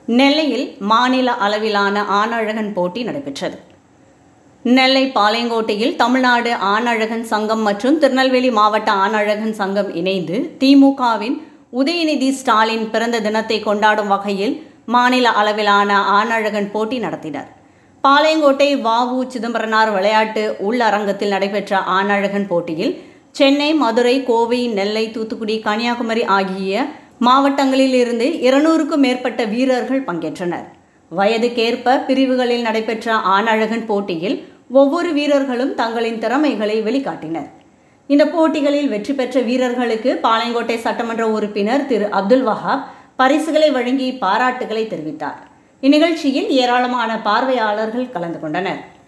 நெல்லையில் மாநில அளவிலான ஆணழகன் போட்டி நடைபெற்றது நெல்லை பாளையங்கோட்டையில் தமிழ்நாடு ஆணழகன் சங்கம் மற்றும் திருநெல்வேலி மாவட்ட ஆணழகன் சங்கம் இணைந்து திமுகவின் உதயநிதி ஸ்டாலின் பிறந்த தினத்தை கொண்டாடும் வகையில் மாநில அளவிலான ஆணழகன் போட்டி நடத்தினர் பாளையங்கோட்டை வாவு சிதம்பரனார் விளையாட்டு உள்ளரங்கத்தில் நடைபெற்ற ஆணழகன் போட்டியில் சென்னை மதுரை கோவை நெல்லை தூத்துக்குடி கன்னியாகுமரி ஆகிய மாவட்டங்களில் இருந்து இருநூறுக்கும் மேற்பட்ட வீரர்கள் பங்கேற்றனர் வயதுக்கேற்ப பிரிவுகளில் நடைபெற்ற ஆணழகன் போட்டியில் ஒவ்வொரு வீரர்களும் தங்களின் திறமைகளை வெளிக்காட்டினர் இந்த போட்டிகளில் வெற்றி பெற்ற வீரர்களுக்கு பாளையங்கோட்டை சட்டமன்ற உறுப்பினர் திரு அப்துல் வஹாப் பரிசுகளை வழங்கி பாராட்டுகளை தெரிவித்தார் இந்நிகழ்ச்சியில் ஏராளமான பார்வையாளர்கள் கலந்து கொண்டனர்